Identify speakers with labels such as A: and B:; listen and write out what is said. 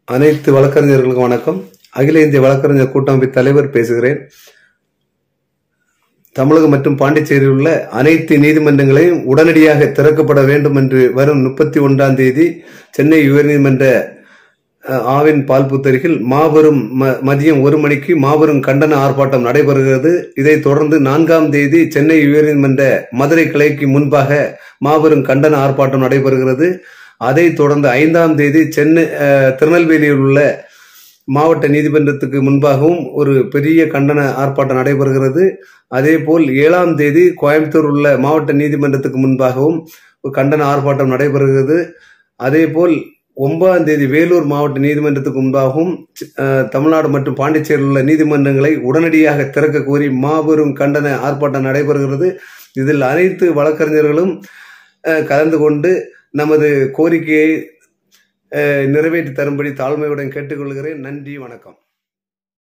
A: அனைத்து வழக்கறிஞர்களுக்கும் வணக்கம் அகில இந்திய வழக்கறிஞர் கூட்டமைப்பு தலைவர் பேசுகிறேன் தமிழகம் மற்றும் பாண்டிச்சேரியில் உள்ள அனைத்து நீதிமன்றங்களையும் உடனடியாக திறக்கப்பட வேண்டும் என்று வரும் முப்பத்தி ஒன்றாம் தேதி சென்னை உயர்நீதிமன்ற அஹ், ஆவின் பால் புத்தரிகள் மாபெரும் ம- மதியம் ஒரு மணிக்கு மாபெரும் கண்டன ஆர்ப்பாட்டம் நடைபெறுகிறது இதைத் தொடர்ந்து நான்காம் தேதி சென்னை உயர்நீதிமன்ற மதுரை கிளைக்கு முன்பாக மாபெரும் கண்டன ஆர்ப்பாட்டம் நடைபெறுகிறது அதைத் தொடர்ந்து ஐந்தாம் தேதி சென்னை அஹ், திருநெல்வேலியில் உள்ள மாவட்ட நீதிமன்றத்துக்கு முன்பாகவும் ஒரு பெரிய கண்டன ஆர்ப்பாட்டம் நடைபெறுகிறது அதேபோல் ஏழாம் தேதி கோயம்புத்தூர் உள்ள மாவட்ட நீதிமன்றத்துக்கு முன்பாகவும் ஒரு கண்டன ஆர்ப்பாட்டம் நடைபெறுகிறது அதேபோல் ஒன்பதாம் தேதி வேலூர் மாவட்ட நீதிமன்றத்துக்கு முன்பாகவும் அஹ், தமிழ்நாடு மற்றும் பாண்டிச்சேரியில் உள்ள நீதிமன்றங்களை உடனடியாக திறக்க கோரி மாபெரும் கண்டன ஆர்ப்பாட்டம் நடைபெறுகிறது இதில் அனைத்து வழக்கறிஞர்களும் அஹ், கலந்து கொண்டு நமது கோரிக்கையை அஹ், நிறைவேற்றி தரும்படி தாழ்மையுடன் கேட்டுக்கொள்கிறேன் நன்றி வணக்கம்